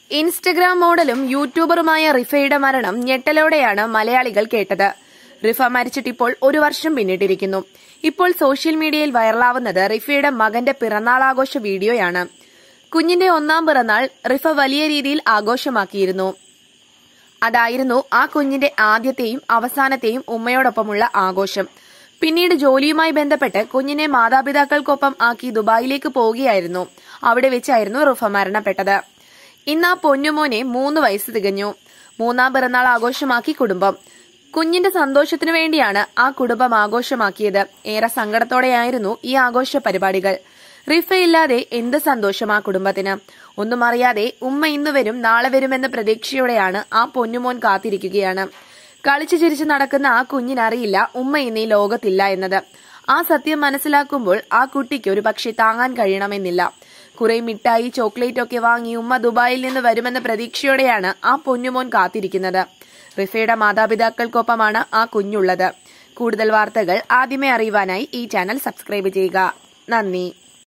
Instagram മോഡലും യൂട്യൂബറുമായ റിഫയുടെ മരണം ഞെട്ടലോടെയാണ് മലയാളികൾ കേട്ടത് റിഫ മരിച്ചിട്ടിപ്പോൾ ഒരു വർഷം പിന്നിട്ടിരിക്കുന്നു ഇപ്പോൾ സോഷ്യൽ മീഡിയയിൽ വൈറലാവുന്നത് റിഫയുടെ മകന്റെ പിറന്നാളാഘോഷ വീഡിയോയാണ് കുഞ്ഞിന്റെ ഒന്നാം പിറന്നാൾ റിഫ വലിയ രീതിയിൽ ആഘോഷമാക്കിയിരുന്നു അതായിരുന്നു ആ കുഞ്ഞിന്റെ ആദ്യത്തെയും അവസാനത്തെയും ഉമ്മയോടൊപ്പമുള്ള ആഘോഷം പിന്നീട് ജോലിയുമായി ബന്ധപ്പെട്ട് കുഞ്ഞിനെ മാതാപിതാക്കൾക്കൊപ്പം ആക്കി ദുബായിലേക്ക് പോവുകയായിരുന്നു അവിടെ വെച്ചായിരുന്നു റുഫ മരണപ്പെട്ടത് ഇന്ന് ആ പൊന്നുമോനെ മൂന്ന് വയസ്സ് തികഞ്ഞു മൂന്നാം പിറന്നാൾ ആഘോഷമാക്കി കുടുംബം കുഞ്ഞിന്റെ സന്തോഷത്തിനു വേണ്ടിയാണ് ആ കുടുംബം ആഘോഷമാക്കിയത് ഏറെ സങ്കടത്തോടെയായിരുന്നു ഈ ആഘോഷ പരിപാടികൾ റിഫയില്ലാതെ എന്ത് സന്തോഷം ആ കുടുംബത്തിന് ഒന്നും അറിയാതെ ഉമ്മ ഇന്ന് വരും നാളെ വരുമെന്ന പ്രതീക്ഷയോടെയാണ് ആ പൊന്നുമോൻ കാത്തിരിക്കുകയാണ് കളിച്ചു ചിരിച്ചു നടക്കുന്ന ആ കുഞ്ഞിനറിയില്ല ഉമ്മ ഇന്ന് ഈ ലോകത്തില്ല എന്നത് ആ സത്യം മനസ്സിലാക്കുമ്പോൾ ആ കുട്ടിക്ക് ഒരു പക്ഷെ താങ്ങാൻ കഴിയണമെന്നില്ല കുറെ മിഠായി ചോക്ലേറ്റ് ഒക്കെ വാങ്ങി ഉമ്മ ദുബായിൽ നിന്ന് വരുമെന്ന പ്രതീക്ഷയോടെയാണ് ആ പൊന്നുമോൻ കാത്തിരിക്കുന്നത് റിഫയുടെ മാതാപിതാക്കൾക്കൊപ്പമാണ് ആ കുഞ്ഞുള്ളത് കൂടുതൽ വാർത്തകൾ ആദ്യമേ അറിയുവാനായി ഈ ചാനൽ സബ്സ്ക്രൈബ് ചെയ്യുക നന്ദി